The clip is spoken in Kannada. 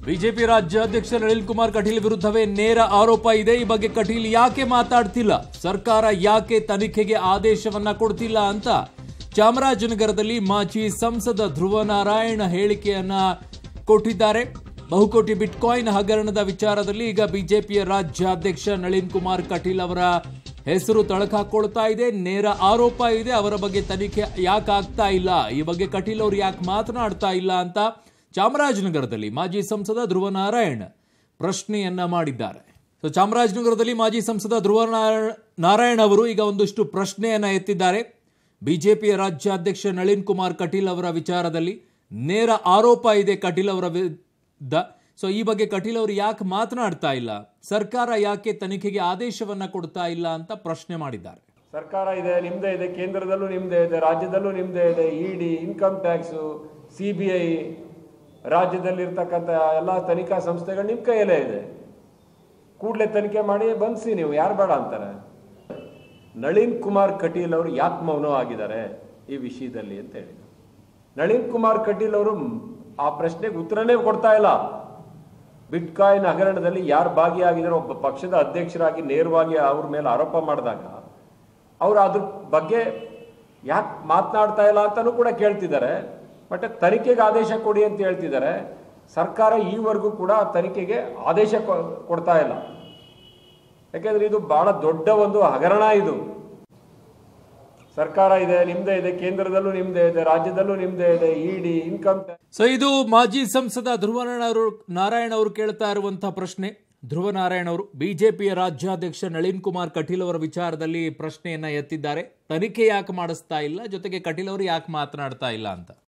ಬಿಜೆಪಿ ರಾಜ್ಯಾಧ್ಯಕ್ಷ ನಳಿನ್ ಕುಮಾರ್ ಕಟೀಲ್ ವಿರುದ್ಧವೇ ನೇರ ಆರೋಪ ಇದೆ ಈ ಬಗ್ಗೆ ಕಟೀಲ್ ಯಾಕೆ ಮಾತಾಡ್ತಿಲ್ಲ ಸರ್ಕಾರ ಯಾಕೆ ತನಿಖೆಗೆ ಆದೇಶವನ್ನ ಕೊಡ್ತಿಲ್ಲ ಅಂತ ಚಾಮರಾಜನಗರದಲ್ಲಿ ಮಾಜಿ ಸಂಸದ ಧ್ರುವ ನಾರಾಯಣ ಹೇಳಿಕೆಯನ್ನ ಕೊಟ್ಟಿದ್ದಾರೆ ಬಹುಕೋಟಿ ಬಿಟ್ಕಾಯಿನ್ ಹಗರಣದ ವಿಚಾರದಲ್ಲಿ ಈಗ ಬಿಜೆಪಿಯ ರಾಜ್ಯಾಧ್ಯಕ್ಷ ನಳಿನ್ ಕುಮಾರ್ ಕಟೀಲ್ ಅವರ ಹೆಸರು ತಳಕಾಕೊಳ್ತಾ ಇದೆ ನೇರ ಆರೋಪ ಇದೆ ಅವರ ಬಗ್ಗೆ ತನಿಖೆ ಯಾಕೆ ಆಗ್ತಾ ಇಲ್ಲ ಈ ಬಗ್ಗೆ ಕಟೀಲ್ ಅವರು ಯಾಕೆ ಮಾತನಾಡ್ತಾ ಇಲ್ಲ ಅಂತ ಚಾಮರಾಜನಗರದಲ್ಲಿ ಮಾಜಿ ಸಂಸದ ಧ್ರುವ ನಾರಾಯಣ್ ಪ್ರಶ್ನೆಯನ್ನ ಮಾಡಿದ್ದಾರೆ ಸೊ ಚಾಮರಾಜನಗರದಲ್ಲಿ ಮಾಜಿ ಸಂಸದ ಧ್ರುವ ನಾರ- ನಾರಾಯಣ್ ಅವರು ಈಗ ಒಂದಷ್ಟು ಪ್ರಶ್ನೆಯನ್ನ ಎತ್ತಿದ್ದಾರೆ ಬಿಜೆಪಿಯ ರಾಜ್ಯಾಧ್ಯಕ್ಷ ನಳಿನ್ ಕುಮಾರ್ ಕಟೀಲ್ ಅವರ ವಿಚಾರದಲ್ಲಿ ನೇರ ಆರೋಪ ಇದೆ ಕಟೀಲ್ ಅವರ ವಿರುದ್ಧ ಸೊ ಈ ಬಗ್ಗೆ ಕಟೀಲ್ ಅವರು ಯಾಕೆ ಮಾತನಾಡ್ತಾ ಇಲ್ಲ ಸರ್ಕಾರ ಯಾಕೆ ತನಿಖೆಗೆ ಆದೇಶವನ್ನ ಕೊಡ್ತಾ ಇಲ್ಲ ಅಂತ ಪ್ರಶ್ನೆ ಮಾಡಿದ್ದಾರೆ ಸರ್ಕಾರ ಇದೆ ನಿಮ್ದೇ ಇದೆ ಕೇಂದ್ರದಲ್ಲೂ ನಿಮ್ದೇ ಇದೆ ರಾಜ್ಯದಲ್ಲೂ ನಿಮ್ದೇ ಇದೆ ED income tax C B I ರಾಜ್ಯದಲ್ಲಿರ್ತಕ್ಕಂಥ ಎಲ್ಲ ತನಿಖಾ ಸಂಸ್ಥೆಗಳು ನಿಮ್ಮ ಕೈಯಲ್ಲೇ ಇದೆ ಕೂಡಲೇ ತನಿಖೆ ಮಾಡಿ ಬಂಧಿಸಿ ನೀವು ಯಾರು ಬೇಡ ಅಂತಾರೆ ನಳಿನ್ ಕುಮಾರ್ ಕಟೀಲ್ ಅವರು ಯಾಕೆ ಮೌನ ಆಗಿದ್ದಾರೆ ಈ ವಿಷಯದಲ್ಲಿ ಅಂತ ಹೇಳಿ ನಳಿನ್ ಕುಮಾರ್ ಕಟೀಲ್ ಅವರು ಆ ಪ್ರಶ್ನೆಗೆ ಉತ್ತರನೇ ಕೊಡ್ತಾ ಇಲ್ಲ ಬಿಟ್ಕಾಯಿನ್ ಹಗರಣದಲ್ಲಿ ಯಾರು ಭಾಗಿಯಾಗಿದ್ದಾರೆ ಒಬ್ಬ ಪಕ್ಷದ ಅಧ್ಯಕ್ಷರಾಗಿ ನೇರವಾಗಿ ಅವ್ರ ಮೇಲೆ ಆರೋಪ ಮಾಡಿದಾಗ ಅವರು ಅದ್ರ ಬಗ್ಗೆ ಯಾಕೆ ಮಾತನಾಡ್ತಾ ಇಲ್ಲ ಅಂತಾನೂ ಕೂಡ ಕೇಳ್ತಿದ್ದಾರೆ ಬಟ್ ತನಿಖೆಗೆ ಆದೇಶ ಕೊಡಿ ಅಂತ ಹೇಳ್ತಿದ್ದಾರೆ ಸರ್ಕಾರ ಈವರೆಗೂ ಕೂಡ ಆ ತನಿಖೆಗೆ ಆದೇಶ ಕೊ- ಕೊಡ್ತಾ ಇಲ್ಲ ಯಾಕೆಂದ್ರೆ ಇದು ಬಹಳ ದೊಡ್ಡ ಒಂದು ಹಗರಣ ಇದು ಸರ್ಕಾರ ಇದೆ ನಿಮ್ದೇ ಇದೆ ಕೇಂದ್ರದಲ್ಲೂ ನಿಮ್ದೇ ಇದೆ ರಾಜ್ಯದಲ್ಲೂ ನಿಮ್ದೇ ಇದೆ ಇಡಿ ಇನ್ಕಮ್ ಟ್ಯಾಕ್ಸ್ ಸೊ ಇದು ಮಾಜಿ ಸಂಸದ ಧ್ರುವ ಅವರು ನಾರಾಯಣ್ ಅವರು ಕೇಳ್ತಾ ಇರುವಂತಹ ಪ್ರಶ್ನೆ ಧ್ರುವ ನಾರಾಯಣ್ ಅವರು ಬಿಜೆಪಿಯ ರಾಜ್ಯಾಧ್ಯಕ್ಷ ನಳಿನ್ ಕುಮಾರ್ ಕಟೀಲ್ ಅವರ ವಿಚಾರದಲ್ಲಿ ಪ್ರಶ್ನೆಯನ್ನ ಎತ್ತಿದ್ದಾರೆ ತನಿಖೆ ಯಾಕೆ ಮಾಡಿಸ್ತಾ ಇಲ್ಲ ಜೊತೆಗೆ ಕಟೀಲ್ ಅವರು ಯಾಕೆ ಮಾತನಾಡ್ತಾ ಇಲ್ಲ ಅಂತ